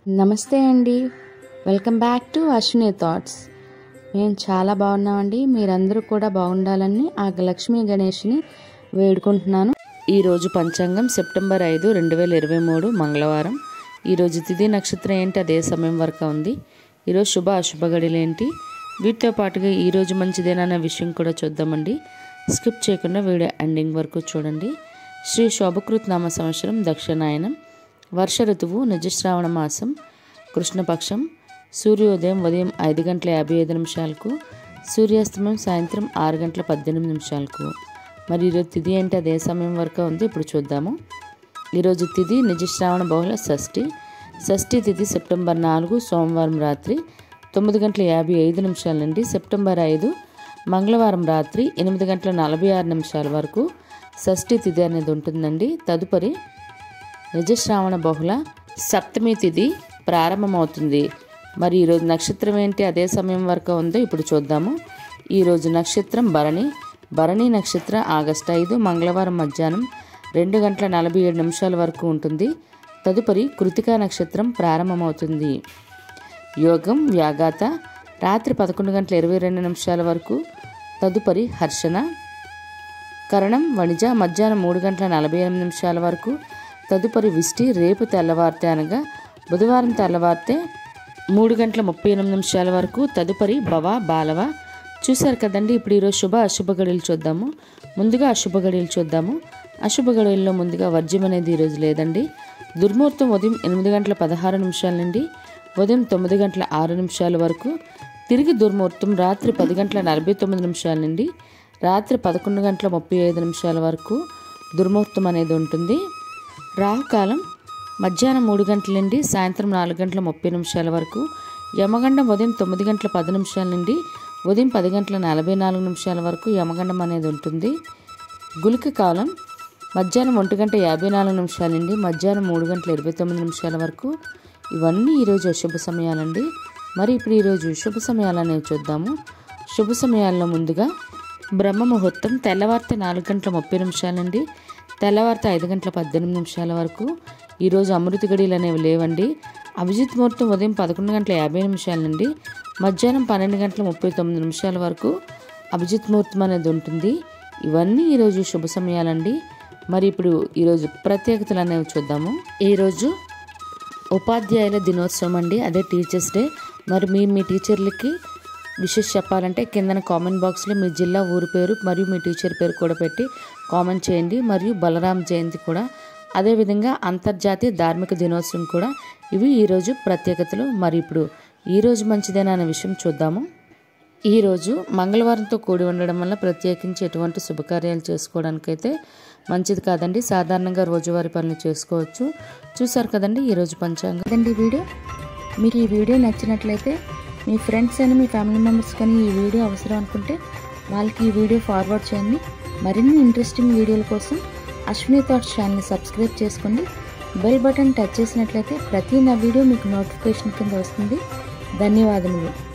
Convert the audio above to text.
నమస్తే అండి welcome back to Ashwini thoughts మేము చాలా బాగున్నామండి మీరందరూ కూడా బాగుండాలని ఆ లక్ష్మీ గణేష్ని వేడుకుంటున్నాను ఈరోజు పంచాంగం సెప్టెంబర్ ఐదు రెండు వేల ఇరవై మూడు మంగళవారం ఈరోజు తిథి నక్షత్రం ఏంటి అదే సమయం వరకు ఉంది ఈరోజు శుభ అశుభ గడిలు ఏంటి వీటితో పాటుగా ఈరోజు మంచిదేనన్న విషయం కూడా చూద్దామండి స్కిప్ చేయకుండా వీడియో ఎండింగ్ వరకు చూడండి శ్రీ శోభకృత్ నామ సంవత్సరం దక్షిణాయనం వర్ష ఋతువు నిజశ్రావణ మాసం కృష్ణపక్షం సూర్యోదయం ఉదయం ఐదు గంటల యాభై ఐదు నిమిషాలకు సూర్యాస్తమయం సాయంత్రం ఆరు గంటల పద్దెనిమిది నిమిషాలకు మరి ఈరోజు తిథి ఏంటి అదే సమయం వరకు ఉంది ఇప్పుడు చూద్దాము ఈరోజు తిథి నిజశ్రావణ బహుళ షష్ఠి షష్ఠి తిథి సెప్టెంబర్ నాలుగు సోమవారం రాత్రి తొమ్మిది గంటల యాభై ఐదు నిమిషాల నుండి సెప్టెంబర్ ఐదు మంగళవారం రాత్రి ఎనిమిది గంటల నలభై ఆరు నిమిషాల వరకు షష్ఠి తిథి అనేది ఉంటుందండి తదుపరి నిజశ్రావణ బహుళ సప్తమి తిథి ప్రారంభమవుతుంది మరి ఈరోజు నక్షత్రం ఏంటి అదే సమయం వరకు ఉందో ఇప్పుడు చూద్దాము ఈరోజు నక్షత్రం భరణి భరణి నక్షత్ర ఆగస్టు ఐదు మంగళవారం మధ్యాహ్నం రెండు గంటల నలభై ఏడు నిమిషాల వరకు ఉంటుంది తదుపరి కృతికా నక్షత్రం ప్రారంభమవుతుంది యోగం వ్యాఘాత రాత్రి పదకొండు గంటల ఇరవై రెండు నిమిషాల వరకు తదుపరి హర్షణ కరణం వణిజ మధ్యాహ్నం మూడు గంటల నలభై ఎనిమిది నిమిషాల వరకు తదుపరి విష్టి రేపు తెల్లవారితే అనగా బుధవారం తెల్లవారితే మూడు గంటల ముప్పై ఎనిమిది నిమిషాల వరకు తదుపరి భవ బాలవ చూశారు కదండి ఇప్పుడు ఈరోజు శుభ అశుభ గడియలు చూద్దాము ముందుగా అశుభ గడియలు చూద్దాము అశుభ గడియల్లో ముందుగా వర్జ్యం అనేది ఈరోజు లేదండి దుర్ముహూర్తం ఉదయం ఎనిమిది గంటల పదహారు నిమిషాల నుండి ఉదయం తొమ్మిది గంటల ఆరు నిమిషాల వరకు తిరిగి దుర్ముహూర్తం రాత్రి పది గంటల నలభై తొమ్మిది నిమిషాల నుండి రాత్రి పదకొండు గంటల ముప్పై ఐదు నిమిషాల వరకు దుర్ముహూర్తం అనేది ఉంటుంది రాహుకాలం మధ్యాహ్నం మూడు గంటల నుండి సాయంత్రం నాలుగు గంటల ముప్పై నిమిషాల వరకు యమగండం ఉదయం తొమ్మిది గంటల పది నిమిషాల నుండి ఉదయం పది గంటల నలభై నాలుగు నిమిషాల వరకు యమగండం అనేది ఉంటుంది గులిక కాలం మధ్యాహ్నం ఒంటి గంట యాభై నాలుగు నిమిషాల నుండి మధ్యాహ్నం మూడు గంటల ఇరవై తొమ్మిది నిమిషాల వరకు ఇవన్నీ ఈరోజు అశుభ సమయాలండి మరి ఇప్పుడు ఈరోజు శుభ సమయాలు అనేవి చూద్దాము శుభ సమయాల్లో ముందుగా బ్రహ్మ ముహూర్తం తెల్లవారితే నాలుగు గంటల ముప్పై నిమిషాల నుండి తెల్లవారితే ఐదు గంటల పద్దెనిమిది నిమిషాల వరకు ఈరోజు అమృత గడియలు అనేవి లేవండి అభిజిత్ ముహూర్తం ఉదయం పదకొండు గంటల యాభై నిమిషాల నుండి మధ్యాహ్నం పన్నెండు గంటల ముప్పై తొమ్మిది నిమిషాల వరకు అభిజిత్ ముహూర్తం అనేది ఉంటుంది ఇవన్నీ ఈరోజు శుభ సమయాలండి మరి ఇప్పుడు ఈరోజు ప్రత్యేకతలు అనేవి చూద్దాము ఈరోజు ఉపాధ్యాయుల దినోత్సవం అండి అదే టీచర్స్ డే మరి మీ మీ టీచర్లకి విషెస్ చెప్పాలంటే కిందన కామెంట్ బాక్స్లో మీ జిల్లా ఊరు పేరు మరియు మీ టీచర్ పేరు కూడా పెట్టి కామెంట్ చేయండి మరియు బలరాం జయంతి కూడా అదేవిధంగా అంతర్జాతీయ ధార్మిక దినోత్సవం కూడా ఇవి ఈరోజు ప్రత్యేకతలు మరి ఇప్పుడు ఈరోజు మంచిదేనా అనే విషయం చూద్దాము ఈరోజు మంగళవారంతో కూడి ఉండడం వల్ల ప్రత్యేకించి ఎటువంటి శుభకార్యాలు చేసుకోవడానికైతే మంచిది కాదండి సాధారణంగా రోజువారీ పనులు చేసుకోవచ్చు చూసారు కదండి ఈరోజు పంచాంగం కదండి ఈ వీడియో మీకు ఈ వీడియో నచ్చినట్లయితే మీ ఫ్రెండ్స్ అని మీ ఫ్యామిలీ మెంబర్స్ కానీ ఈ వీడియో అవసరం అనుకుంటే వాళ్ళకి ఈ వీడియో ఫార్వర్డ్ చేయండి మరిన్ని ఇంట్రెస్టింగ్ వీడియోల కోసం అశ్విని థాట్స్ ఛానల్ని సబ్స్క్రైబ్ చేసుకోండి బెల్ బటన్ టచ్ చేసినట్లయితే ప్రతి నా వీడియో మీకు నోటిఫికేషన్ కింద వస్తుంది ధన్యవాదములు